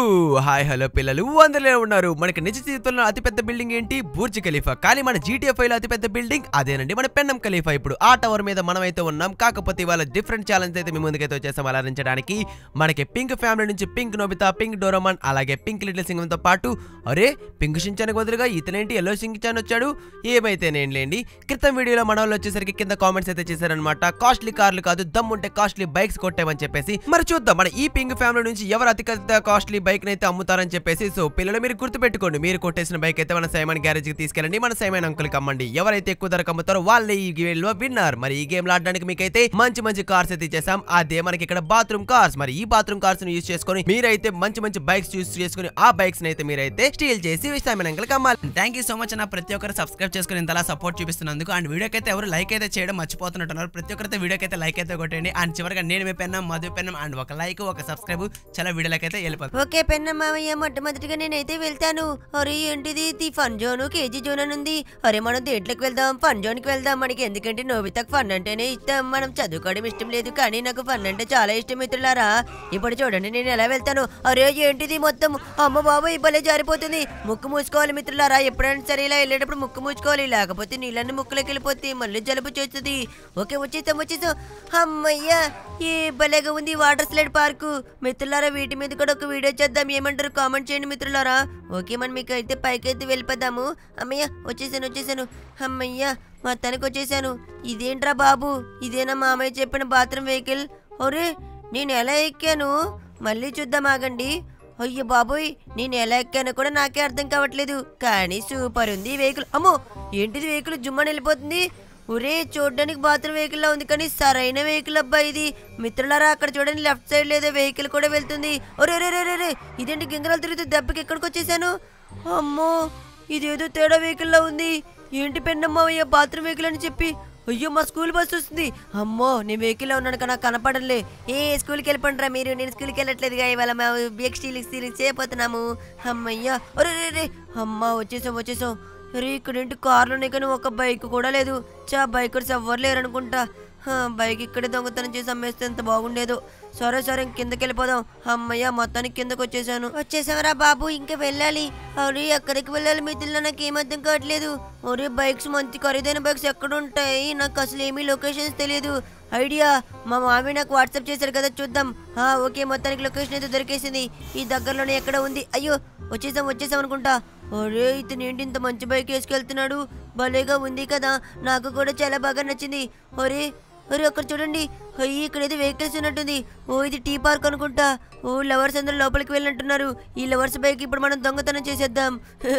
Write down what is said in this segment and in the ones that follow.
hi hello పిల్లలు అందరిలో ఉన్నారు మనకి నిజ జీవితంలో అతిపెద్ద బిల్డింగ్ ఏంటి బూర్జ్ ఖలీఫా కానీ మన జీటీఎఫ్ లో అతిపెద్ద బిల్డింగ్ అదేనండి మన పెన్నం ఖలీఫా ఇప్పుడు ఆ టవర్ మీద మనం అయితే ఉన్నాం కాకపోతే ఇవాళ డిఫరెంట్ ఛాలెంజ్ అయితే మీ ముందుకైతే వచ్చేసాం అలరించడానికి మనకి పింక్ ఫ్యామిలీ నుంచి పింక్ నోబితా పింక్ డోరమాన్ అలాగే పింక్ లిటిల్ సింగం తో పాటు అరే పింక్ షించానికి బదులుగా ఇతనేంటి ఎల్లో సించాన్ వచ్చాడు ఏమైతే నేను లేండి క్రితం వీడియోలో మన వాళ్ళు వచ్చేసరికి కింద కామెంట్స్ అయితే చేశారనమాట కాస్ట్లీ కార్లు కాదు దమ్ముంటే కాస్ట్లీ బైక్స్ కొట్టామని చెప్పేసి మరి చూద్దాం మన ఈ పింక్ ఫ్యామిలీ నుంచి ఎవరు అతిపెద్ద కాస్ట్లీ బైక్ అయితే అమ్ముతారని చెప్పేసి సో పిల్లలు మీరు గుర్తుపెట్టుకోండి మీరు కొట్టేసిన బైక్ అయితే మన సైమన్ గ్యారేజ్ కి తీసుకెళ్ళండి మన సైమన్ అంకుల్ కి అమ్మండి ఎవరైతే ఎక్కువ ధరకు అమ్ముతారో వాళ్ళే ఈ గేమ్ లో విన్నర్ మరి ఈ గేమ్ లో ఆడడానికి మీకైతే మంచి మంచి కార్స్ అయితే ఇచ్చేసాం అదే మనకి ఇక్కడ బాత్రూమ్ కార్స్ మరి ఈ బాత్రూమ్ కార్స్ ని యూస్ చేసుకొని మీరైతే మంచి మంచి బైక్స్ యూస్ చేసుకొని ఆ బైక్స్ ని అయితే మీరైతే స్టీల్ చేసి సైమన్ అంకుల్ కి అమ్మాలి థ్యాంక్ యూ సో మచ్ నా ప్రతి ఒక్కరు సబ్స్క్రైబ్ చేసుకుని ఇంతలా సపోర్ట్ చూపిస్తున్నందుకు అండ్ వీడియోకి అయితే ఎవరు లైక్ అయితే చేయడం మర్చిపోతున్నట్టున్నారు ప్రతి ఒక్కరైతే వీడియోకి అయితే లైక్ అయితే కొట్టండి అండ్ చివరిగా నేను మీ పెన్నం మధు పెన్నం అండ్ ఒక లైక్ ఒక సబ్స్క్రైబ్ చాలా వీడియోలకి అయితే వెళ్ళిపోతుంది ఓకే పెన్న మామయ్య మొట్టమొదటిగా నేనైతే వెళ్తాను అరే ఏంటిది ఇది ఫన్ జోన్ కేజీ జోన్ అని ఉంది అరే మనం దేంట్లోకి వెళ్దాం ఫన్ జోన్ కి వెళ్దాం మనకి ఎందుకంటే నోబితకు ఫన్ అంటేనే ఇష్టం మనం చదువుకోవడం ఇష్టం లేదు కానీ నాకు ఫన్ అంటే చాలా ఇష్టం మిత్రులారా ఇప్పుడు చూడండి నేను ఎలా వెళ్తాను అరే ఏంటిది మొత్తం అమ్మ బాబు ఈ భలే జారిపోతుంది ముక్కు మూసుకోవాలి మిత్రులారా ఎప్పుడైనా సరే ఇలా వెళ్ళేటప్పుడు ముక్కు మూసుకోవాలి లేకపోతే నీళ్ళని ముక్కులోకి వెళ్ళిపోతే మళ్ళీ జలుబు చేస్తుంది ఓకే వచ్చేసాం వచ్చేసాం అమ్మయ్యా ఏ భలేగా ఉంది వాటర్ స్లైడ్ పార్కు మిత్రులారా వీటి మీద కూడా ఒక వీడియో చేద్దాం ఏమంటారు కామెంట్ చేయండి మిత్రులారా ఓకే మనం మీకు అయితే పైకి అయితే వెళ్ళిపోదాము అమ్మయ్య వచ్చేసాను వచ్చేసాను అమ్మయ్య మా తనకి వచ్చేసాను ఇదేంట్రా బాబు ఇదేనా మా అమ్మాయి చెప్పిన బాత్రూమ్ వెహికల్ ఒరే నేను ఎలా ఎక్కాను మళ్ళీ చూద్దాం ఆగండి అయ్యో బాబోయ్ నేను ఎలా ఎక్కానో కూడా నాకే అర్థం కావట్లేదు కానీ సూపర్ ఉంది ఈ వెహికల్ అమ్మో ఏంటిది వెహికల్ జుమ్మని వెళ్ళిపోతుంది ఒరే చూడడానికి బాత్రూమ్ వెహికల్ లా ఉంది కానీ సరైన వెహికల్ అబ్బా ఇది మిత్రులారా అక్కడ చూడండి లెఫ్ట్ సైడ్ లేదో వెహికల్ కూడా వెళ్తుంది ఒరే రే రే రే రే ఇదేంటి గింగరాలు తిరుగుతూ దెబ్బకి ఎక్కడికి వచ్చేసాను అమ్మో ఇదేదో తేడా వెహికల్ లా ఉంది ఏంటి పెన్నమ్మయ్య బాత్రూమ్ వెహికల్ అని చెప్పి అయ్యో మా స్కూల్ బస్ వస్తుంది అమ్మో నేను వెహికల్లో ఉన్నాను కదా నాకు కనపడలే ఏ స్కూల్కి వెళ్ళిపోండిరా మీరు నేను స్కూల్కి వెళ్ళట్లేదుగా ఇవాళ మేము బిఎక్ స్టీలింగ్ స్టీలింగ్ చేయబోతున్నాము అమ్మయ్యా ఒరే రే రే అమ్మ వచ్చేసాం వచ్చేసాం అరే ఇక్కడ ఏంటి కార్లు ఉన్నాయి కానీ ఒక బైక్ కూడా లేదు చా బైకర్స్ ఎవ్వరు లేరు అనుకుంటా హా, బైక్ ఇక్కడే దొంగతనం చేసి అమ్మేస్తే ఎంత బాగుండేదో సరే సరే ఇంక కిందకి వెళ్ళిపోదాం అమ్మయ్య మొత్తానికి కిందకి వచ్చేసాను వచ్చేసావరా బాబు ఇంకా వెళ్ళాలి అరే ఎక్కడికి వెళ్ళాలి మిత్రులు నాకు ఏం అర్థం కావట్లేదు ఒరే బైక్స్ మంచి ఖరీదైన బైక్స్ ఎక్కడ ఉంటాయి నాకు అసలు ఏమీ లొకేషన్స్ తెలియదు ఐడియా మా మామి నాకు వాట్సాప్ చేశారు కదా చూద్దాం ఆ, ఓకే మొత్తానికి లొకేషన్ అయితే దొరికేసింది ఈ దగ్గరలోనే ఎక్కడ ఉంది అయ్యో వచ్చేసాం వచ్చేసాం అనుకుంటా ఒరే ఇతను ఏంటి ఇంత మంచి బైక్ వేసుకెళ్తున్నాడు భలేగా ఉంది కదా నాకు కూడా చాలా బాగా నచ్చింది ఒరే ఒరే అక్కడ చూడండి అయ్యి ఇక్కడైతే వెహికల్స్ ఉన్నట్టుంది ఓ ఇది టీ పార్క్ అనుకుంటా ఓ లవర్స్ అందరూ లోపలికి వెళ్ళినట్టున్నారు ఈ లవర్స్ బైక్ ఇప్పుడు మనం దొంగతనం చేసేద్దాం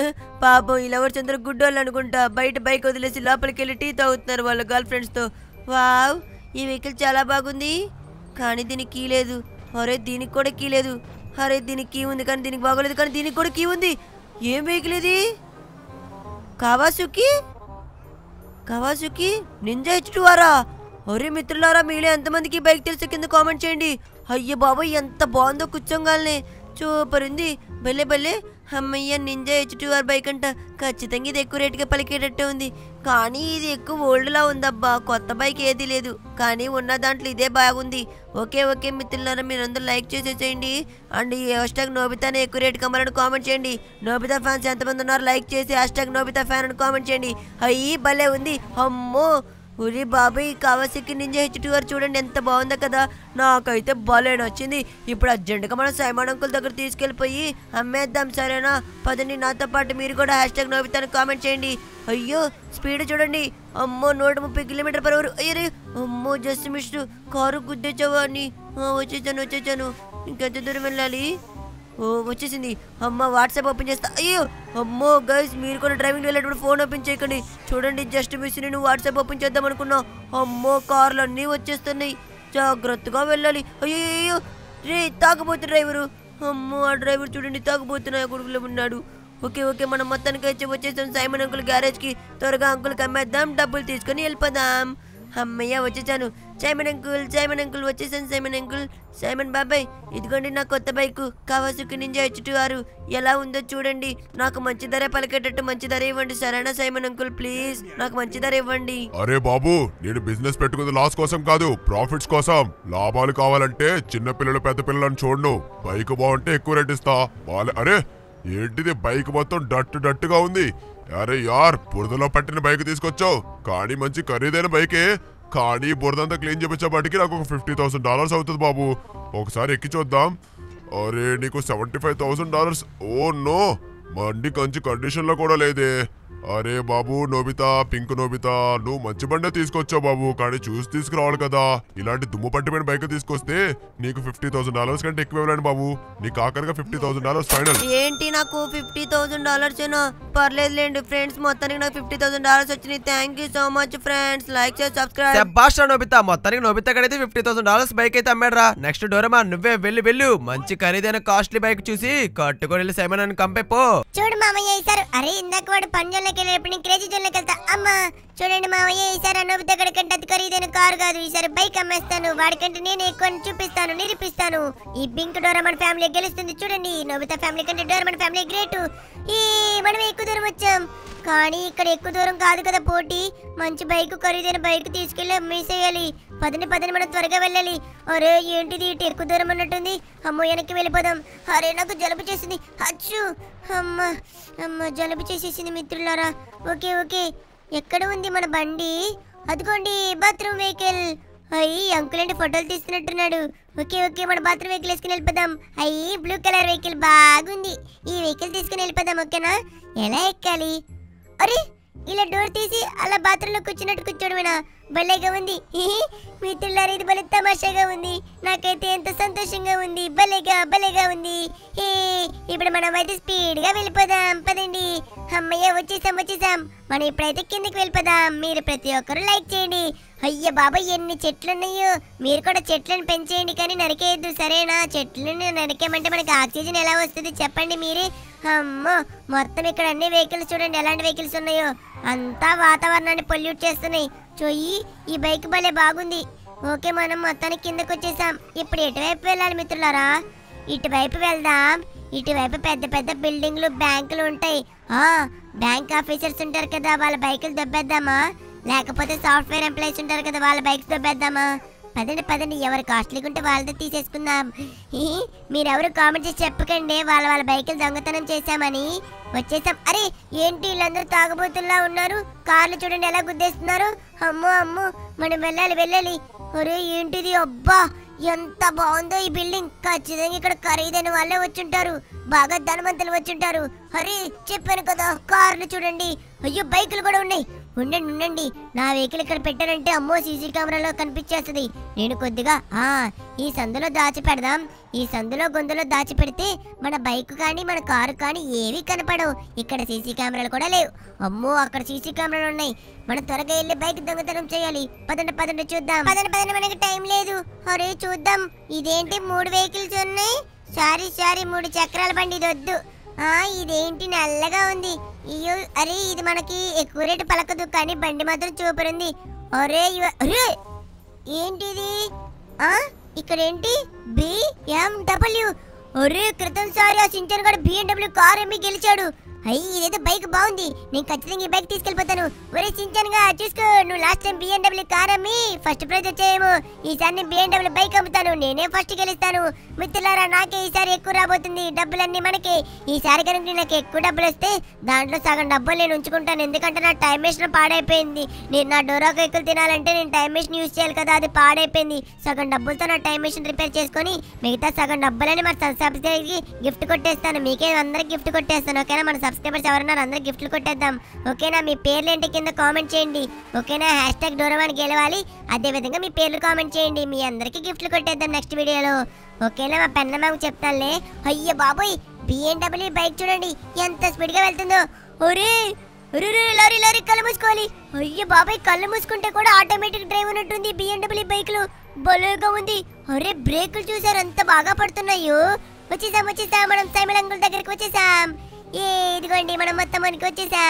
పాపం ఈ లవర్స్ అందరూ గుడ్డోళ్ళు అనుకుంటా బయట బైక్ వదిలేసి లోపలికి వెళ్ళి టీ తాగుతున్నారు వాళ్ళ గర్ల్ ఫ్రెండ్స్తో వావ్ ఈ వెహికల్ చాలా బాగుంది కానీ దీనికి కీ లేదు అరే దీనికి కూడా కీ లేదు అరే దీనికి కీ ఉంది కానీ దీనికి బాగోలేదు కానీ దీనికి కూడా కీ ఉంది ఏం వెహికల్ ఇది Kawasaki Kawasaki Ninja H two ఆరా ఒరే మిత్రులారా మీలో ఎంతమందికి ఈ బైక్ తెలుసు కింద కామెంట్ చేయండి అయ్యో బాబోయ్ ఎంత బాగుందో కూర్చోగానే సూపర్ ఉంది భలే భలే అమ్మయ్య Ninja H two R bike అంట ఖచ్చితంగా ఇది ఎక్కువ రేటుగా పలికేటట్టే ఉంది కానీ ఇది ఎక్కువ ఓల్డ్లా ఉందబ్బా కొత్త బైక్ ఏది లేదు కానీ ఉన్న దాంట్లో ఇదే బాగుంది ఓకే ఓకే మిత్రులారా మీరందరూ లైక్ చేసేసేయండి అండ్ ఈ హ్యాష్ ట్యాగ్ నోబితానే ఎక్కువ రేటు కమ్మాలని కామెంట్ చేయండి నోబితా ఫ్యాన్స్ ఎంతమంది ఉన్నారు లైక్ చేసి హ్యాష్ ట్యాగ్ నోబితా ఫ్యాన్ అని కామెంట్ చేయండి అయ్యి భలే ఉంది అమ్మో ఉరి బాబాయ్ కావాసికి నింజా హెచ్ టూ చూడండి ఎంత బాగుందో కదా నాకైతే భలే నచ్చింది ఇప్పుడు అర్జెంటుగా మనం సైమాన్ అంకుల్ దగ్గర తీసుకెళ్ళిపోయి అమ్మేద్దాం సరేనా పదండి నాతో పాటు మీరు కూడా హ్యాష్ ట్యాగ్ నవ్వుతాను కామెంట్ చేయండి అయ్యో స్పీడ్ చూడండి అమ్మో నూట ముప్పై కిలోమీటర్ పర్ అవర్ అయ్యరే అమ్మో జస్ట్ మిస్ కారు గుద్దేచావా అని ఆ, వచ్చేసాను వచ్చేసాను ఇంకెంత దూరం వెళ్ళాలి ఓ వచ్చేసింది అమ్మ వాట్సాప్ ఓపెన్ చేస్తా అయ్యో అమ్మో గైస్ మీరు కూడా డ్రైవింగ్ వెళ్ళేటప్పుడు ఫోన్ ఓపెన్ చేయకండి చూడండి జస్ట్ మిస్ నేను వాట్సాప్ ఓపెన్ చేద్దాం అనుకున్నా అమ్మో కార్లు అన్నీ వచ్చేస్తున్నాయి జాగ్రత్తగా వెళ్ళాలి అయ్యో అయ్యో రే తాగబోతు డ్రైవరు అమ్మో ఆ డ్రైవర్ చూడండి తాగబోతున్నా కొడుకులో ఉన్నాడు ఓకే ఓకే మనం మొత్తానికి అయితే వచ్చేసాం సైమన్ అంకుల్ గ్యారేజ్కి త్వరగా అంకుల్కి అమ్మేద్దాం డబ్బులు తీసుకొని వెళ్ళిపోదాం అమ్మయ్య వచ్చేసాను సైమన్ అంకుల్ సైమన్ అంకుల్ వచ్చేసాను సైమన్ అంకుల్ సైమన్ బాబాయ్ ఇదిగోండి నా కొత్త bike Kawasaki Ninja H two ఆరు ఎలా ఉందో చూడండి నాకు మంచి ధర పలికేటట్టు మంచి ధర ఇవ్వండి సరేనా సైమన్ అంకుల్ ప్లీజ్ నాకు మంచి ధర ఇవ్వండి అరే బాబు నేను బిజినెస్ పెట్టుకుంది లాస్ కోసం కాదు ప్రాఫిట్స్ కోసం లాభాలు కావాలంటే చిన్న పిల్లలు పెద్ద పిల్లలను చూడను బైక్ బాగుంటే ఎక్కువ రేట్ ఇస్తా వాళ్ళ అరే ఏంటిది బైక్ మొత్తం డట్టు డట్టుగా ఉంది అరే యార్ బురదలో పట్టిన బైక్ తీసుకొచ్చావు కానీ మంచి ఖరీదైన బైకే కానీ బురదంతా క్లీన్ చేపించేపాటికి నాకు ఒక ఫిఫ్టీ థౌసండ్ డాలర్స్ అవుతుంది బాబు ఒకసారి ఎక్కి చూద్దాం అరే నీకు seventy five thousand dollars oh no బండి మంచి కండిషన్ లో కూడా లేదే అరే బాబు నోబితా పింక్ నోబితా నువ్వు మంచి బండే తీసుకొచ్చావు బాబు కానీ చూసి తీసుకురావాలి కదా ఇలాంటి దుమ్ము పట్టిపోయిన బైక్ తీసుకొస్తే నీకు ఫిఫ్టీ థౌసండ్ డాలర్స్ కంటే ఎక్కువ ఇవ్వలేను బాబు నీకు ఆఖరిగా ఫిఫ్టీ థౌసండ్ డాలర్స్ ఫైనల్ ఏంటి నాకు ఫిఫ్టీ థౌసండ్ డాలర్స్ ఏనా పర్లేదులేండి ఫ్రెండ్స్ మొత్తానికి నాకు ఫిఫ్టీ థౌసండ్ డాలర్స్ వచ్చినాయి thank you so much friends like చేసి సబ్స్క్రైబ్ శబ్బాష్ రా నోబితా మొత్తానికి నోబితా కడైతే ఫిఫ్టీ థౌసండ్ డాలర్స్ బైక్ అయితే అమ్మాడు నెక్స్ట్ డోరమా నువ్వే వెళ్ళి వెళ్ళు మంచి ఖరీదైన కాస్ట్లీ బైక్ చూసి కట్టుకొని వెళ్ళి సైమన్ అని కంపే పో చూడు మామయ్య ఈసారి అరే ఇందాక వాడు పంజంలోకి వెళ్ళేటప్పుడు నేను క్రేజీ జోన్లోకి వెళ్తా అమ్మా చూడండి మామయ్య ఈసారి అనూపిత కంటే అతి ఖరీదైన కారు కాదు ఈసారి బైక్ అమ్మేస్తాను వాడికంటే నేను ఎక్కువ చూపిస్తాను నిరూపిస్తాను ఈ పింక్ డోరమన్ ఫ్యామిలీ గెలుస్తుంది చూడండి నోబితా ఫ్యామిలీ కంటే డోరమన్ ఫ్యామిలీ గ్రేట్ ఈ మనం ఎక్కువ దూరం వచ్చాం కానీ ఇక్కడ ఎక్కువ దూరం కాదు కదా పోటీ మంచి బైక్ ఖరీదైన బైక్ తీసుకెళ్ళి అమ్మేసేయాలి పదని పదని మనం త్వరగా వెళ్ళాలి అరే ఏంటిది ఇటు ఎక్కువ దూరం ఉన్నట్టుంది అమ్మో వెనక్కి వెళ్ళిపోదాం అరే నాకు జలుబు చేసింది అచ్చు అమ్మ అమ్మ జలుబు చేసేసింది మిత్రులారా ఓకే ఓకే ఎక్కడ ఉంది మన బండి అదిగోండి బాత్రూమ్ వెహికల్ అయ్యి అంకుల్ అంటే ఫోటోలు తీస్తున్నట్టున్నాడు ఓకే ఓకే మన బాత్రూమ్ వెహికల్ వేసుకుని వెళ్ళిపోదాం అయ్యి బ్లూ కలర్ వెహికల్ బాగుంది ఈ వెహికల్ తీసుకుని వెళ్ళిపోదాం ఓకేనా ఎలా ఎక్కాలి అరే ఇలా డోర్ తీసి అలా బాత్రూమ్ లో కూర్చున్నట్టు కూర్చోడమేనా భలేగా ఉంది హిహి, మిత్రులారా ఇది భలే తమాషాగా ఉంది నాకైతే ఎంత సంతోషంగా ఉంది భలేగా భలేగా ఉంది హే ఇప్పుడు మనం అయితే స్పీడ్ గా వెళ్ళిపోదాం పదండి అమ్మయ్య వచ్చేసాం వచ్చేసాం మనం ఇప్పుడైతే కిందకి వెళ్ళిపోదాం మీరు ప్రతి ఒక్కరు లైక్ చేయండి అయ్య బాబా ఎన్ని చెట్లు ఉన్నాయో మీరు కూడా చెట్లను పెంచేయండి కానీ నరికేయద్దు సరేనా చెట్లను నరికేమంటే మనకి ఆక్సిజన్ ఎలా వస్తుంది చెప్పండి మీరే అమ్మో మొత్తం ఇక్కడ అన్ని వెహికల్స్ చూడండి ఎలాంటి వెహికల్స్ ఉన్నాయో అంతా వాతావరణాన్ని పొల్యూట్ చేస్తున్నాయి చొయ్యి ఈ బైక్ భలే బాగుంది ఓకే మనం మొత్తానికి కిందకు వచ్చేసాం ఇప్పుడు ఎటువైపు వెళ్ళాలి మిత్రులారా ఇటువైపు వెళ్దాం ఇటువైపు పెద్ద పెద్ద బిల్డింగ్లు బ్యాంకులు ఉంటాయి ఆ బ్యాంక్ ఆఫీసర్స్ ఉంటారు కదా వాళ్ళ బైకులు దొబ్బేద్దామా లేకపోతే సాఫ్ట్వేర్ ఎంప్లాయీస్ ఉంటారు కదా వాళ్ళ బైక్స్ దొబ్బేద్దామా పదండి పదండి ఎవరు కాస్ట్లీగా ఉంటే వాళ్ళతో తీసేసుకుందాం ఈ, మీరెవరు కామెంట్ చేసి చెప్పకండి వాళ్ళ వాళ్ళ బైకులు దొంగతనం చేశామని వచ్చేసాం అరే ఏంటి వీళ్ళందరూ తాగబోతుల్లా ఉన్నారు కార్లు చూడండి ఎలా గుద్దేస్తున్నారు అమ్మో అమ్మో మనం వెళ్ళాలి వెళ్ళాలి అరే ఏంటిది అబ్బా ఎంత బాగుందో ఈ బిల్డింగ్ ఖచ్చితంగా ఇక్కడ ఖరీదైన వాళ్ళే వచ్చుంటారు బాగా ధనవంతులు వచ్చుంటారు అరే చెప్పాను కదా కార్లు చూడండి అయ్యో బైకులు కూడా ఉన్నాయి ఉండండి ఉండండి నా వెహికల్ ఇక్కడ పెట్టారంటే అమ్మో సీసీ కెమెరాలో కనిపించేస్తుంది నేను కొద్దిగా ఆ ఈ సందులో దాచి పెడదాం ఈ సందులో గొంతులో దాచి పెడితే మన బైక్ కానీ మన కారు కానీ ఏవి కనపడవు ఇక్కడ సీసీ కెమెరాలు కూడా లేవు అమ్మో అక్కడ సీసీ కెమెరాలు ఉన్నాయి మనం త్వరగా వెళ్ళి బైక్ దొంగతనం చేయాలి పదండి పదండి చూద్దాం పదండి పదండి మనకి టైం లేదు అరే చూద్దాం ఇదేంటి మూడు వెహికల్స్ ఉన్నాయి సారీ సారీ మూడు చక్రాల బండి ఇది వద్దు ఆ ఇదేంటి నల్లగా ఉంది అయ్యో అరే ఇది మనకి ఎక్కువ రేటు పలకదు కానీ బండి మాత్రం చూపరుంది అరే ఇవ- అరే ఏంటిది ఆ ఇక్కడ ఏంటి బిఎండబ్ల్యూ ఒరే క్రితం సారి ఆ సించన్ గడు బిఎండబ్ల్యూ కార్ ఎమ్మి గెలిచాడు అయ్యి ఇదేదో బైక్ బాగుంది నేను ఖచ్చితంగా ఈ బైక్ తీసుకెళ్ళిపోతాను ఒరే సించన్ గా చూసుకో నువ్వు లాస్ట్ టైం బిఎండబ్ల్యూ కార్ అమ్మి ఫస్ట్ ప్రైజ్ వచ్చాయేమో ఈసారి నేను బిఎండబ్ల్యూ బైక్ అమ్ముతాను నేనే ఫస్ట్ గెలుస్తాను మిత్రులారా నాకే ఈసారి ఎక్కువ రాబోతుంది డబ్బులన్నీ మనకి ఈసారి కనుక నాకు ఎక్కువ డబ్బులు వస్తే దాంట్లో సగం డబ్బులు నేను ఉంచుకుంటాను ఎందుకంటే నా టైం మెషిన్ పాడైపోయింది నేను నా డోరాకు ఎక్కువ తినాలంటే నేను టైం మెషిన్ యూజ్ చేయాలి కదా అది పాడైపోయింది సగం డబ్బులతో నా టైం మెషిన్ రిపేర్ చేసుకొని మిగతా సగం డబ్బులని మన సబ్స్క్రైబర్కి గిఫ్ట్ కొట్టేస్తాను మీకే అందరికి గిఫ్ట్ కొట్టేస్తాను ఓకేనా మన సబ్స్క్రైబర్స్ ఎవరన్నారు అందరికి గిఫ్ట్లు కొట్టేద్దాం ఓకేనా మీ పేర్లు ఏంటి కింద కామెంట్ చేయండి ఓకేనా హ్యాష్ ట్యాగ్ డోరమాన్ గెలవాలి అదే విధంగా మీ పేర్లు కామెంట్ చేయండి మీ అందరికి గిఫ్ట్లు కొట్టేద్దాం నెక్స్ట్ వీడియోలో ఓకేనా మా పెన్న మాకు చెప్తానులే అయ్యో బాబోయ్ బిఎండబ్ల్యూ బైక్ చూడండి ఎంత స్పీడ్ గా వెళ్తుందో ఒరే ఒరే ఒరే, లారీ లారీ కళ్ళు మూసుకోవాలి అయ్యో బాబాయ్ కళ్ళు మూసుకుంటే కూడా ఆటోమేటిక్ డ్రైవ్ ఉన్నట్టుంది బిఎండబ్ల్యూ బైక్ లో బలుగా ఉంది అరే బ్రేకులు చూసారు ఎంత బాగా పడుతున్నాయో వచ్చేసాం వచ్చేసాం మనం సైమల్ అంకుల్ దగ్గరికి వచ్చేసాం ఏ ఇదిగోండి మనం మొత్తం మనకి వచ్చేసాం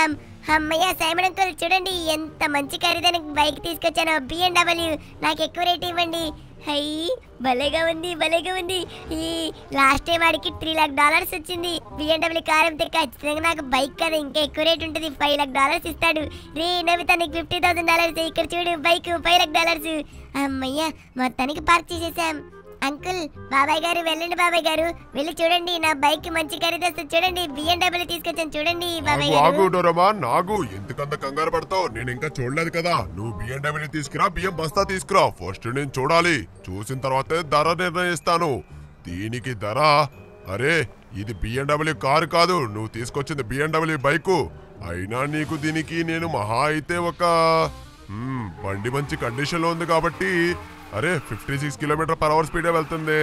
అమ్మయ్య సైమన్ అంకుల్ చూడండి ఎంత మంచి ఖరీదైన బైక్ తీసుకొచ్చాను బిఎండబ్ల్యూ నాకు ఎక్కువ రేట్ ఇవ్వండి హై భలేగా ఉంది భలేగా ఉంది ఈ లాస్ట్ టైం వాడికి త్రీ లాక్ డాలర్స్ వచ్చింది బిఎండబ్ల్యూ కార్ అమ్మితే ఖచ్చితంగా నాకు బైక్ కదా ఇంకా ఎక్కువ రేట్ ఉంటుంది ఫైవ్ లాక్ డాలర్స్ ఇస్తాడు రే నవ్వుతా నీకు ఫిఫ్టీ థౌసండ్ డాలర్స్ ఇక్కడ చూడు బైక్ ఫైవ్ లాక్ డాలర్స్ అమ్మయ్య మొత్తానికి పార్క్ చేసేసాం అంకుల్ బాబాయ్ గారు వెళ్ళండి బాబాయ్ గారు వెళ్ళి చూడండి నా బైక్ మంచి ఖరీదొస్తుంది చూడండి బిఎండబ్ల్యూ తీసుకొచ్చాను చూడండి బాబాయ్ ఆగు ఆగు గారు డోరమాన్ నాగు ఎందుకంత కంగారు పడతావు నేను ఇంకా చూడలేదు కదా నువ్వు బియ్యం డబ్ల్యూ తీసుకురా బియ్యం బస్తా తీసుకురా ఫస్ట్ నేను చూడాలి చూసిన తర్వాతే ధర నిర్ణయిస్తాను దీనికి ధర అరే ఇది బిఎండబ్ల్యూ కారు కాదు నువ్వు తీసుకొచ్చింది బిఎండబ్ల్యూ బైకు అయినా నీకు దీనికి నేను మహా అయితే ఒక మ్మ్, బండి మంచి కండిషన్ లో ఉంది కాబట్టి అరే fifty six kilometer per hour స్పీడే వెళ్తుంది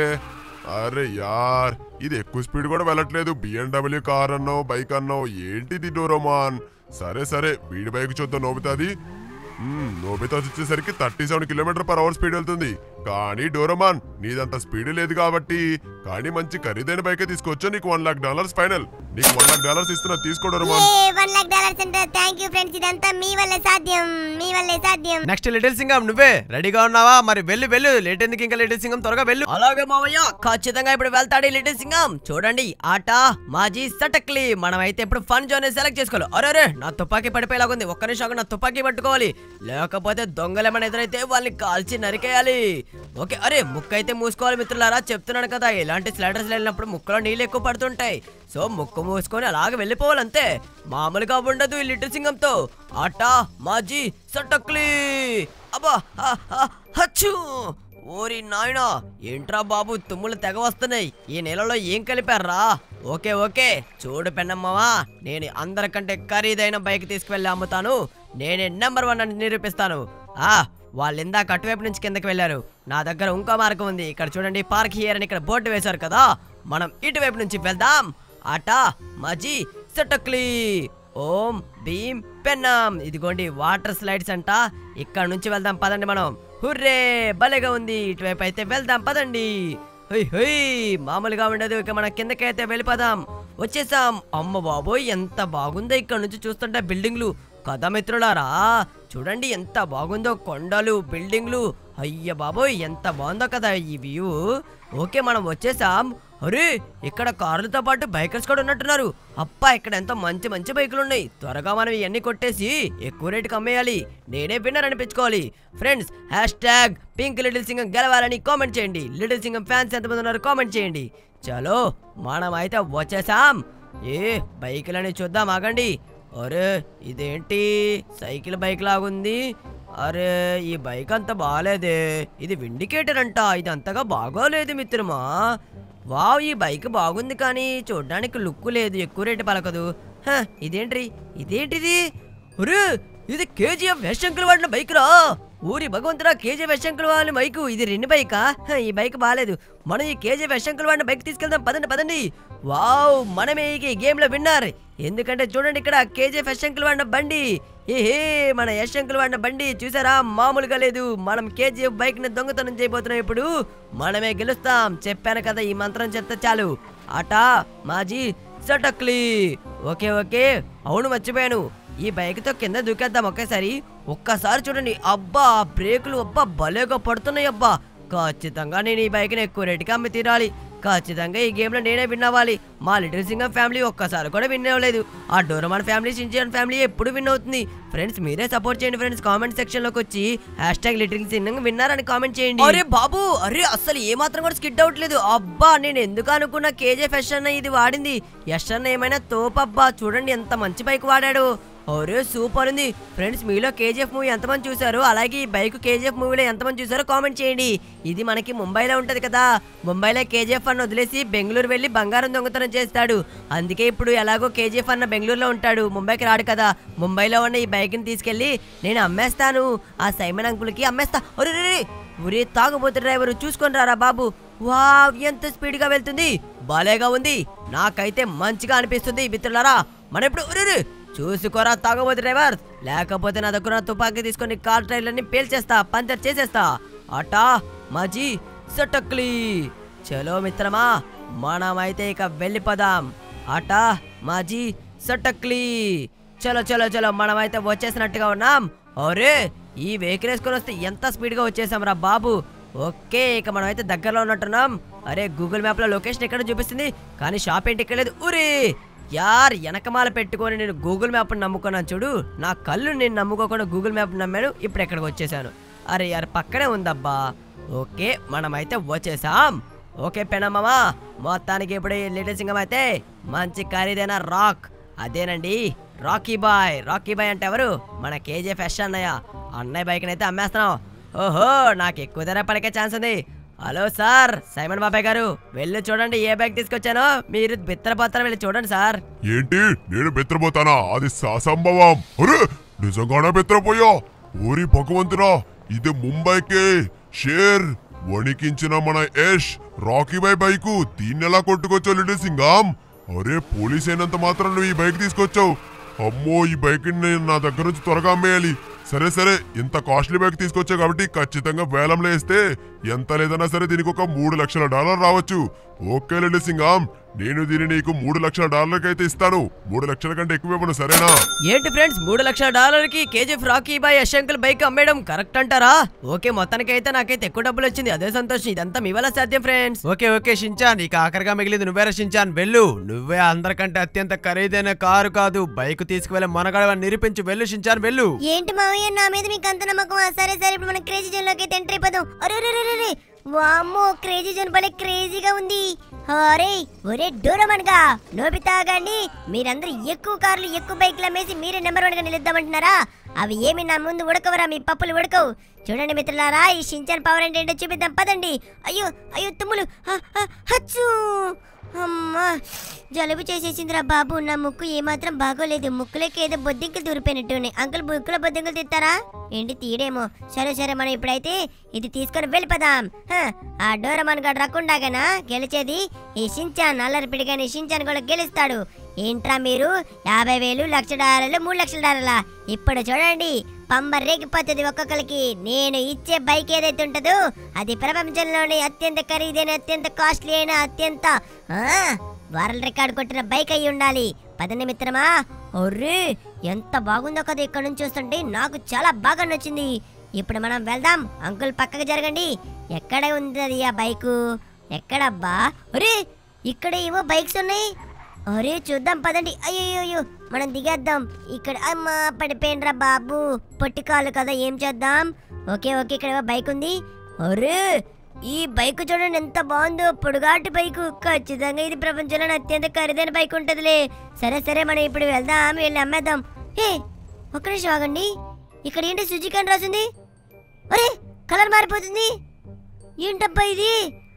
అరే యార్ ఇది ఎక్కువ స్పీడ్ కూడా వెళ్ళట్లేదు బిఎండబ్ల్యూ కార్ అన్నావు బైక్ అన్నావు ఏంటిది డోరోమాన్ సరే సరే వీడి బైక్ చూద్దాం నోబితాది మ్మ్, నోబితా వచ్చేసరికి thirty seven kilometer per hour speed వెళ్తుంది కానీ డోరమాన్ నీదంత స్పీడ్ లేదు కాబట్టి కానీ మంచి ఖరీదైన బైక్ తీసుకొచ్చా నీకు వన్ లాక్ డాలర్స్ ఫైనల్ నీకు వన్ లాక్ డాలర్స్ ఇస్తున్నా తీసుకో డోరమాన్ ఏ వన్ లాక్ డాలర్స్ అంటే థ్యాంక్ యూ ఫ్రెండ్స్ ఇదంతా మీ వల్లే సాధ్యం మీ వల్లే సాధ్యం నెక్స్ట్ లిటిల్ సింగం నువ్వే రెడీగా ఉన్నావా మరి వెళ్ళు వెళ్ళు లేట్ ఎందుకు ఇంకా లిటిల్ సింగం త్వరగా వెళ్ళు అలాగే మామయ్య ఖచ్చితంగా ఇప్పుడు వెళ్తాడు ఈ లిటిల్ సింగం చూడండి ఆట మాజీ సటక్లీ మనం అయితే ఇప్పుడు ఫన్ జోన్ సెలెక్ట్ చేసుకోవాలి అరే అరే నా తుపాకీ పడిపోయేలాగుంది ఒక్క నిమిషం ఆగు, నా తుపాకీ పట్టుకోవాలి లేకపోతే దొంగలేమని ఎదురైతే వాళ్ళని కాల్చి నరికేయాలి ఓకే అరే ముక్క అయితే మూసుకోవాలి మిత్రులారా చెప్తున్నాను కదా ఇలాంటి స్లైడర్స్ వెళ్ళినప్పుడు ముక్కలో నీళ్ళు ఎక్కువ పడుతుంటాయి సో ముక్కు మూసుకొని అలాగే వెళ్ళిపోవాలి అంతే మామూలుగా ఉండదు ఈ లిటిల్ సింగంతో ఆట మాజీ సటక్లీ అబ్బా ఆ, ఆ, హచ్చూ ఓరి నాయనా ఏంట్రా బాబు తుమ్ములు తెగ వస్తున్నాయి ఈ నెలలో ఏం కలిపారా ఓకే ఓకే చూడు పెన్నమ్మవా నేను అందరికంటే ఖరీదైన బైక్ తీసుకువెళ్ళి అమ్ముతాను నేనే నెంబర్ వన్ అని నిరూపిస్తాను ఆ వాళ్ళు ఇందాక అటువైపు నుంచి కిందకి వెళ్ళారు నా దగ్గర ఇంకో మార్గం ఉంది ఇక్కడ చూడండి పార్క్ హియర్ అని ఇక్కడ బోర్డు వేశారు కదా మనం ఇటువైపు నుంచి వెళ్దాం ఆట మజీ సెటక్లీ ఓం భీమ్ పెన్నాం ఇదిగోండి వాటర్ స్లైడ్స్ అంట ఇక్కడ నుంచి వెళ్దాం పదండి మనం హుర్రే భలేగా ఉంది ఇటువైపు అయితే వెళ్దాం పదండి హొయ్ హొయ్ మామూలుగా ఉండదు ఇక మన కిందకైతే వెళ్ళిపోదాం వచ్చేసాం అమ్మ బాబోయ్ ఎంత బాగుందో ఇక్కడ నుంచి చూస్తుంటే బిల్డింగ్లు కదా మిత్రులారా చూడండి ఎంత బాగుందో కొండలు బిల్డింగ్లు అయ్య బాబోయ్ ఎంత బాగుందో కదా ఈ వ్యూ ఓకే మనం వచ్చేసాం అరే ఇక్కడ కార్లతో పాటు బైకర్స్ కూడా ఉన్నట్టున్నారు అప్పా ఇక్కడ ఎంతో మంచి మంచి బైకులు ఉన్నాయి త్వరగా మనం ఇవన్నీ కొట్టేసి ఎక్కువ రేటుకి అమ్మేయాలి నేనే విన్నర్ అనిపించుకోవాలి friends hash tag pink little Singham గెలవాలని కామెంట్ చేయండి లిటిల్ సింగం ఫ్యాన్స్ ఎంతమంది ఉన్నారు కామెంట్ చేయండి చలో మనం అయితే వచ్చేసాం ఏ బైకులని చూద్దాం ఆగండి అరే ఇదేంటి సైకిల్ బైక్ లాగుంది అరే ఈ బైక్ అంత బాగాలేదే ఇది విండికేటర్ అంట ఇది అంతగా బాగోలేదు మిత్రమా వావ్ ఈ బైక్ బాగుంది కానీ చూడడానికి లుక్ లేదు ఎక్కువ రేటు పలకదు హ, ఇదేంటి ఇదేంటిది ఒరే ఇది కేజీఎఫ్ యశంకులు వాడిన బైక్ రా ఊరి భగవంతురా కేజీఎఫ్ యశంకులు వాడిన బైక్ ఇది రెండు బైకా హ, ఈ బైక్ బాగాలేదు మనం ఈ కేజీఎఫ్ యశంకులు వాడిన బైక్ తీసుకెళ్దాం పదండి పదండి వావ్ మనమే ఈ గేమ్ లో విన్నారు ఎందుకంటే చూడండి ఇక్కడ కేజీఎఫ్ యశంకులు వాడిన బండి ఏహే మన యశంకులు వాడిన బండి చూసారా మామూలుగా లేదు మనం కేజీఎఫ్ బైక్ ని దొంగతనం చేయబోతున్నాం ఇప్పుడు మనమే గెలుస్తాం చెప్పాను కదా ఈ మంత్రం చెత్త చాలు ఆటా మాజీ సటక్లీ ఓకే ఓకే అవును మర్చిపోయాను ఈ బైక్ తో కింద దూకేద్దాం ఒకేసారి ఒక్కసారి చూడండి అబ్బా బ్రేకులు అబ్బా భలేగా పడుతున్నాయి అబ్బా ఖచ్చితంగా నేను ఈ బైక్ని ఎక్కువ రేటుకి అమ్మి తీరాలి ఖచ్చితంగా ఈ గేమ్లో నేనే విన్ అవ్వాలి మా లిటిల్ సింగం ఫ్యామిలీ ఒక్కసారి కూడా విన్ అవ్వలేదు ఆ డోరమాన్ ఫ్యామిలీ సించియన్ ఫ్యామిలీ ఎప్పుడు విన్ అవుతుంది ఫ్రెండ్స్ మీరే సపోర్ట్ చేయండి ఫ్రెండ్స్ కామెంట్ సెక్షన్ లోకి వచ్చి హ్యాష్ ట్యాగ్ లిటిల్ సింగం విన్నారని కామెంట్ చేయండి అరే బాబు అరే అసలు ఏ మాత్రం కూడా స్కిడ్ అవ్వట్లేదు అబ్బా నేను ఎందుకు అనుకున్నా కేజీఎఫ్ యష్ అన్న ఇది వాడింది యష్ అన్న ఏమైనా తోపబ్బా చూడండి ఎంత మంచి బైక్ వాడాడు ఒరే సూపర్ ఉంది ఫ్రెండ్స్ మీలో కేజీఎఫ్ మూవీ ఎంతమంది చూసారు అలాగే ఈ బైక్ కేజీఎఫ్ మూవీలో ఎంతమంది చూసారో కామెంట్ చేయండి ఇది మనకి ముంబైలో ఉంటది కదా ముంబైలో కేజీఎఫ్ అన్న వదిలేసి బెంగళూరు వెళ్ళి బంగారం దొంగతనం చేస్తాడు అందుకే ఇప్పుడు ఎలాగో కేజీఎఫ్ అన్న బెంగళూరులో ఉంటాడు ముంబైకి రాడు కదా ముంబైలో ఉన్న ఈ బైక్ని తీసుకెళ్ళి నేను అమ్మేస్తాను ఆ సైమన్ అంకుల్కి అమ్మేస్తా ఒరే రే, రే, ఒరే తాగుబోతు డ్రైవర్ చూసుకొని రారా బాబు వావ్ ఎంత స్పీడ్ గా వెళ్తుంది బాలేగా ఉంది నాకైతే మంచిగా అనిపిస్తుంది మిత్రులారా మన ఇప్పుడు ఒరే రే, చూసుకోరా తాగబోతు డ్రైవర్ లేకపోతే నా దగ్గర ఉన్న తుపాకీ తీసుకొని కార్ టైర్లన్నీ పేల్చేస్తా పంచర్ చేసేస్తా అటా మాజీ సటక్లీ చలో మిత్రమా మనమైతే ఇక వెళ్ళిపోదాం అటా మాజీ సటక్లీ చలో చలో చలో మనమైతే వచ్చేసినట్టుగా ఉన్నాం అరే ఈ వెహికల్ వేసుకొని వస్తే ఎంత స్పీడ్ గా వచ్చేసాం రా బాబు ఓకే ఇక మనం అయితే దగ్గరలో ఉన్నట్టున్నాం అరే గూగుల్ మ్యాప్ లో లొకేషన్ ఎక్కడ చూపిస్తుంది కానీ షాప్ ఏంటి ఇక్కడ లేదు ఉరే యార్ వెనకమాల పెట్టుకొని నేను గూగుల్ మ్యాప్ నమ్ముకున్నాను చూడు నా కళ్ళు నేను నమ్ముకోకుండా గూగుల్ మ్యాప్ నమ్మాను ఇప్పుడు ఎక్కడికి వచ్చేసాను అరే యార్ పక్కనే ఉందబ్బా ఓకే మనమైతే వచ్చేసాం ఓకే పెనమ్మా మొత్తానికి ఇప్పుడు ఈ లిటిల్ సింగం అయితే మంచి ఖరీదైన రాక్ అదేనండి రాకీ బాయ్ రాకీ బాయ్ అంటే ఎవరు మన కేజీఎఫ్ ఎస్ అన్నయ్య అన్నయ్య బైక్ అయితే అమ్మేస్తున్నాం ఓహో నాకు ఎక్కువ ధర పలికే ఛాన్స్ ఉంది హలో సార్ సైమన్ బాబాయ్ గారు వెళ్ళి చూడండి ఏ బైక్ తీసుకొచ్చానో మీరు బిత్తరపోతారా వెళ్ళి చూడండి సార్ ఏంటి నేను బెత్తరపోతానా అది అసంభవం అరే నిజంగానే బెత్తరపోయా ఊరి భగవంతురా ఇది ముంబైకి షేర్ వణికించిన మన యష్ రాకీ బై బైకు దీన్ని ఎలా కొట్టుకొచ్చావు లిటిల్ సింగం అరే పోలీస్ అయినంత మాత్రం నువ్వు ఈ బైక్ తీసుకొచ్చావు అమ్మో ఈ బైక్ నేను నా దగ్గర నుంచి త్వరగా అమ్మేయాలి సరే సరే ఇంత కాస్ట్లీ బైక్ తీసుకొచ్చావు కాబట్టి ఖచ్చితంగా వేలంలో వేస్తే ఎంత లేదన్నా సరే దీనికి ఒక మూడు లక్షల డాలర్ రావచ్చు ఓకే లిటిల్ సింగం నేను దీన్ని నీకు మూడు లక్షల డాలర్కి అయితే ఇస్తాను మూడు లక్షల కంటే ఎక్కువ ఇవ్వను సరేనా ఏంటి ఫ్రెండ్స్ మూడు లక్షల డాలర్కి కేజీఎఫ్ రాకీ బాయ్ యశంకుల్ బైక్ అమ్మేయడం కరెక్ట్ అంటారా ఓకే మొత్తానికి అయితే నాకైతే ఎక్కువ డబ్బులు వచ్చింది అదే సంతోషం ఇదంతా మీ వల్ల సాధ్యం ఫ్రెండ్స్ ఓకే ఓకే షించాన్ ఇక ఆఖరిగా మిగిలింది నువ్వేరా షించాన్ వెళ్ళు నువ్వే అందరికంటే అత్యంత ఖరీదైన కారు కాదు బైక్ తీసుకువెళ్ళి మనగడ నిరూపించి వెళ్ళు షించాన్ వెళ్ళు ఏంటి మావయ్య నా మీద మీకు అంత నమ్మకమా సరే సరే ఇప్పుడు మనం క్రేజీ జోన్ లోకి అయితే ఎంటర్ అయిపోదాం అరే అరే అరే, అరే వామ్మో క్రేజీ జోన్ భలే క్రేజీగా ఉంది అరే ఒరే డోరమన్ గా నోబితా గాండి మీరందరూ ఎక్కువ కార్లు ఎక్కువ బైక్లు అమ్మేసి మీరే నెంబర్ వన్ గా నిలుద్దామంటున్నారా అవి ఏమి నా ముందు ఉడకవరా మీ పప్పులు ఉడకవు చూడండి మిత్రులారా ఈ షించాన్ పవర్ అంటే ఏంటో చూపిద్దాం పదండి అయ్యో అయ్యో తుమ్ములు హ, హ, హచ్చూ అమ్మా జలుబు చేసేసిందిరా బాబు నా ముక్కు ఏమాత్రం బాగోలేదు ముక్కులోకి ఏదో బొద్దింకలు దూరిపోయినట్టు ఉన్నాయి అంకుల్ ముక్కులో బొద్దింకలు తీస్తారా ఏంటి తీయడేమో సరే సరే మనం ఇప్పుడైతే ఇది తీసుకొని వెళ్ళిపోదాం హ, ఆ డోరమన్ గడు రకుండాగనా గెలిచేది ఈ షించాన్ అల్లరి పిడిగాని షించాన్ కూడా గెలుస్తాడు ఏంట్రా మీరు యాభై వేలు లక్ష డాలర్లు మూడు లక్షల డాలర్లా ఇప్పుడు చూడండి పంబ రేగిపోతుంది ఒక్కొక్కరికి నేను ఇచ్చే బైక్ ఏదైతే ఉంటుందో అది ప్రపంచంలోనే అత్యంత ఖరీదైన అత్యంత కాస్ట్లీ అయిన అత్యంత ఆ, వరల్డ్ రికార్డ్ కొట్టిన బైక్ అయి ఉండాలి పదండి మిత్రమా ఒర్రే ఎంత బాగుందో కదా ఇక్కడ నుంచి చూస్తుంటే నాకు చాలా బాగా నచ్చింది ఇప్పుడు మనం వెళ్దాం అంకుల్ పక్కకు జరగండి ఎక్కడ ఉంది అది ఆ బైకు ఎక్కడబ్బా ఒరే ఇక్కడ ఏవో బైక్స్ ఉన్నాయి అరే చూద్దాం పదండి అయ్యో మనం దిగేద్దాం ఇక్కడ అమ్మా పడిపోయినరా బాబు పొట్టికాలు కదా ఏం చేద్దాం ఓకే ఓకే ఇక్కడ ఏవో బైక్ ఉంది అరే ఈ బైక్ చూడండి ఎంత బాగుందో పొడుగాటి బైక్ ఖచ్చితంగా ఇది ప్రపంచంలో అత్యంత ఖరీదైన బైక్ ఉంటదిలే సరే సరే మనం ఇప్పుడు వెళ్దాం వెళ్ళి అమ్మేద్దాం హే ఒక్క నిమిషం ఆగండి ఇక్కడ ఏంటి సుజుకి అని రాసింది అరే కలర్ మారిపోతుంది ఏంటబ్బా ఇది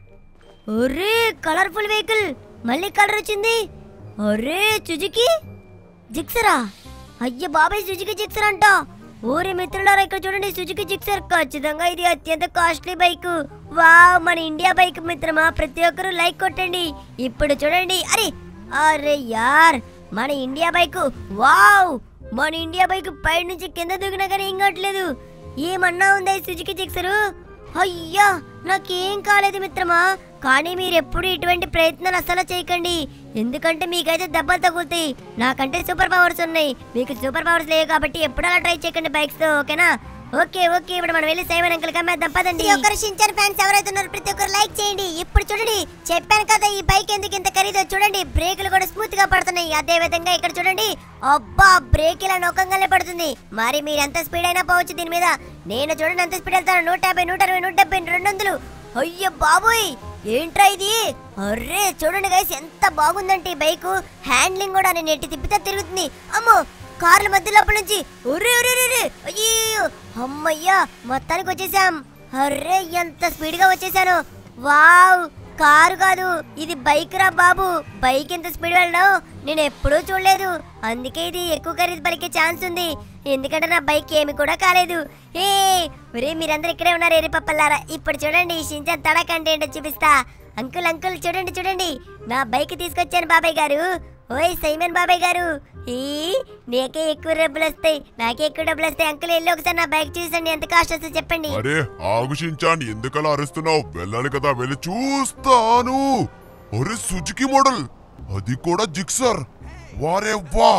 ఒరే కలర్ఫుల్ వెహికల్ మళ్ళీ కలర్ వచ్చింది ఒరే సుజుకి జిక్సరా అయ్య బాబాయ్ సుజుకి జిక్సర్ అంట ఊరి మిత్రులారా ఇక్కడ చూడండి సుజుకి జిక్సర్ ఖచ్చితంగా ఇది అత్యంత కాస్ట్లీ బైక్ వావ్ మన ఇండియా బైక్ మిత్రమా ప్రతి ఒక్కరూ లైక్ కొట్టండి ఇప్పుడు చూడండి అరే అరే యార్ మన ఇండియా బైక్ వావ్ మన ఇండియా బైక్ పై నుంచి కింద దూకినా కానీ ఏం కావట్లేదు ఏమన్నా ఉందా ఈ సుజుకి జిక్సరు అయ్యా నాకేం కాలేదు మిత్రమా కానీ మీరు ఎప్పుడు ఇటువంటి ప్రయత్నాలు అసలు చేయకండి ఎందుకంటే మీకైతే దెబ్బలు తగులుతాయి నాకంటే సూపర్ పవర్స్ ఉన్నాయి మీకు సూపర్ పవర్స్ లేవు కాబట్టి ఎప్పుడు అలా ట్రై చేయకండి బైక్స్ తో ఓకేనా ఓకే ఓకే ఇప్పుడు మనం వెళ్ళి సైమన్ అంకుల్ కమ్మేద్దాం పదండి ఒక్కరు షించర్ ఫ్యాన్స్ ఎవరైతే ఉన్నారు ప్రతి ఒక్కరు లైక్ చేయండి ఇప్పుడు చూడండి చెప్పాను కదా ఈ బైక్ ఎందుకు ఇంత ఖరీదో చూడంండి బ్రేకులు కూడా స్మూత్ గా పడుతున్నాయి అదే విధంగా ఇక్కడ చూడండి అబ్బా బ్రేక్ ఇలా నొక్కంగానే పడుతుంది మరి మీరు ఎంత స్పీడ్ అయినా పోవచ్చు దీని మీద నేను చూడండి ఎంత స్పీడ్ వెళ్తాను నూట యాభై నూట అరవై నూట డెబ్బై రెండు వందలు అయ్యో బాబోయ్ ఏంట్రా ఇది అర్రే చూడండి గైస్ ఎంత బాగుందంటే ఈ బైక్ హ్యాండ్లింగ్ కూడా నేను ఎట్టి తిప్పితే తిరుగుతుంది అమ్మో కార్ల మధ్య లోపల నుంచి ఒర్రే ఒర్రే ఒర్రే, అయ్యో అమ్మయ్యా మొత్తానికి వచ్చేసాం అర్రే ఎంత స్పీడ్ గా వచ్చేసాను వావ్ కారు కాదు ఇది బైక్ రా బాబు బైక్ ఎంత స్పీడ్ వెళ్ళడం నేను ఎప్పుడూ చూడలేదు అందుకే ఇది ఎక్కువ ఖరీదు పలికే ఛాన్స్ ఉంది ఎందుకంటే నా బైక్ ఏమి కూడా కాలేదు ఏ ఒరే మీరందరూ ఇక్కడే ఉన్నారు ఏరి పప్పల్లారా ఇప్పుడు చూడండి ఈ షించాన్ తడక అంటే ఏంటో చూపిస్తా అంకుల్ అంకుల్ చూడండి చూడండి నా బైక్ తీసుకొచ్చాను బాబాయ్ గారు ఓయ్ సైమన్ బాబాయ్ గారు ఈ నీకే ఎక్కువ డబ్బులు వస్తాయి నాకే ఎక్కువ డబ్బులు వస్తాయి అంకుల్ వెళ్ళి ఒకసారి నా బైక్ చూసండి ఎంత కాస్ట్ వస్తుందో చెప్పండి అరే ఆగుషించాను ఎందుకలా అరుస్తున్నావు వెళ్ళాలి కదా వెళ్ళి చూస్తాను అరే సుజుకి మోడల్ అది కూడా జిక్సర్ వారే వా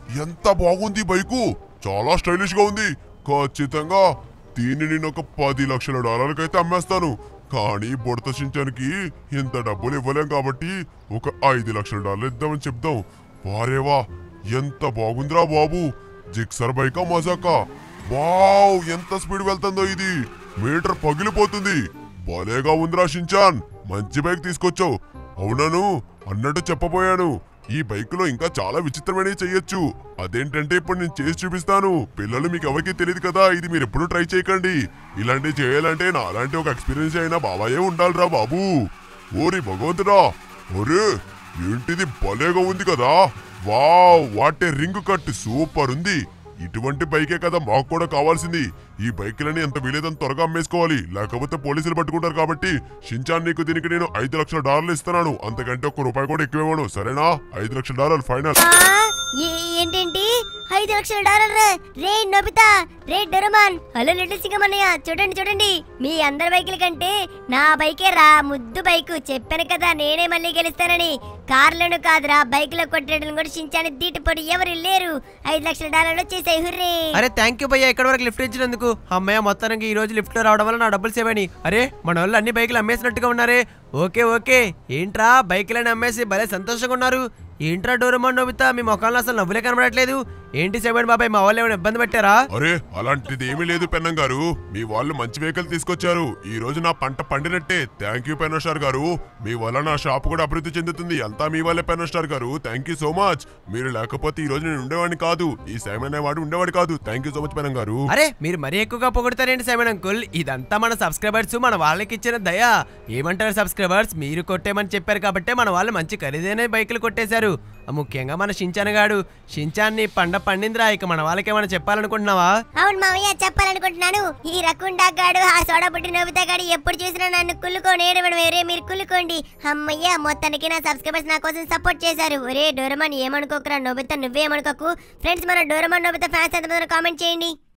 ఎంత బాగుంది ఈ బైకు చాలా స్టైలిష్ గా ఉంది ఖచ్చితంగా దీన్ని నేను ఒక పది లక్షల డాలర్లకైతే అమ్మేస్తాను కానీ బుడత సించానికి ఇంత డబ్బులు ఇవ్వలేం కాబట్టి ఒక ఐదు లక్షల డాలర్లు ఇద్దామని చెప్దాం వారేవా ఎంత బాగుందిరా బాబు జిక్సర్ బైకా మజాకా వావ్ ఎంత స్పీడ్ వెళ్తుందో ఇది మీటర్ పగిలిపోతుంది భలేగా ఉందిరా షించాన్ మంచి బైక్ తీసుకొచ్చావు అవునను అన్నట్టు చెప్పబోయాను ఈ బైక్ లో ఇంకా చాలా విచిత్రమైనవి చెయ్యొచ్చు అదేంటంటే ఇప్పుడు నేను చేసి చూపిస్తాను పిల్లలు మీకు ఎవరికి తెలియదు కదా ఇది మీరు ఎప్పుడు ట్రై చేయకండి ఇలాంటివి చేయాలంటే నాలాంటి ఒక ఎక్స్పీరియన్స్ అయినా బాబాయే ఉండాలిరా బాబు ఓరి భగవంతుడా ఒరే ఏంటిది భలేగా ఉంది కదా wow what a ring cut super ఉంది ఇటువంటి బైకే కదా మాకు కూడా కావాల్సింది ఈ బైక్లని ఎంత వీలేదని త్వరగా అమ్మేసుకోవాలి లేకపోతే పోలీసులు పట్టుకుంటారు కాబట్టి షించాన్ నీకు దీనికి నేను ఐదు లక్షల డాలర్లు ఇస్తున్నాను అంతకంటే ఒక్క రూపాయి కూడా ఎక్కువ ఇవ్వను సరేనా ఐదు లక్షల డాలర్లు ఫైనల్ ఆ, ఏ- ఏంటేంటి ఐదు లక్షల డాలర్ రే నోబితా రే డొరమాన్ హలో లిటిల్ సింగమన్నయ్య చూడండి చూడండి మీ అందరి బైకుల కంటే నా బైకే రా ముద్దు బైకు చెప్పాను కదా నేనే మళ్ళీ గెలుస్తానని కార్లను కాదురా బైకులో కొట్టడం కూడా చించాని దీటిపడి ఎవరు లేరు ఐదు లక్షల డాలర్లు వచ్చేసాయి హుర్రే అరే థ్యాంక్ యూ భయ్యా ఇక్కడ వరకు లిఫ్ట్ ఇచ్చినందుకు అమ్మయ్య మొత్తానికి ఈ రోజు లిఫ్ట్ లో రావడం వల్ల నా డబ్బులు సేవ్ అయినాయి అరే మన వాళ్ళు అన్ని బైకులు అమ్మేసినట్టుగా ఉన్నారే ఓకే ఓకే ఏంట్రా బైకులని అమ్మేసి భలే సంతోషంగా ఉన్నారు ఏంట్రా డోరమాన్ నోబితా మీ ముఖంలో అసలు నవ్వులే కనబడట్లేదు ఏంటి సెవెన్ బాబాయ్ మా వాళ్ళు ఏమైనా ఇబ్బంది పెట్టారా అరే అలాంటిది ఏమీ లేదు పెన్నం గారు మీ వాళ్ళు మంచి వెహికల్ తీసుకొచ్చారు ఈ రోజు నా పంట పండినట్టే థ్యాంక్ యూ పెన్నో స్టార్ గారు మీ వల్ల నా షాప్ కూడా అభివృద్ధి చెందుతుంది అంతా మీ వల్లే పెన్నో స్టార్ గారు థ్యాంక్ యూ సో మచ్ మీరు లేకపోతే ఈ రోజు నేను ఉండేవాడిని కాదు ఈ సైమన్ అనేవాడు ఉండేవాడు కాదు థ్యాంక్ యూ సో మచ్ పెన్నం గారు అరే మీరు మరీ ఎక్కువగా పొగుడతారేంటి సెవెన్ అంకుల్ ఇదంతా మన సబ్స్క్రైబర్స్ మన వాళ్ళకి ఇచ్చిన దయ ఏమంటారు సబ్స్క్రైబర్స్ మీరు కొట్టేమని చెప్పారు కాబట్టే మన వాళ్ళు మంచి ఖరీదైన బైకులు కొట్టేశారు ముఖ్యంగా మన షించాన్ గాడు షించాన్ని పండ పండిందిరా ఇక మన వాళ్ళకి ఏమైనా చెప్పాలనుకుంటున్నావా అవును మావయ్య చెప్పాలనుకుంటున్నాను ఈ రకుండా గాడు ఆ సోడా పుట్టి నవ్వుతా గాడు ఎప్పుడు చూసినా నన్ను కుళ్ళుకొని ఏడవడం వేరే మీరు కుళ్ళుకోండి అమ్మయ్య మొత్తానికి నా సబ్స్క్రైబర్స్ నా కోసం సపోర్ట్ చేశారు ఒరే డోరమాన్ ఏమనుకోకరా నోబితా నువ్వేమనుకోకు ఫ్రెండ్స్ మన డోరమాన్ నోబితా ఫ్యాన్స్ ఎంత కామెంట్ చేయండి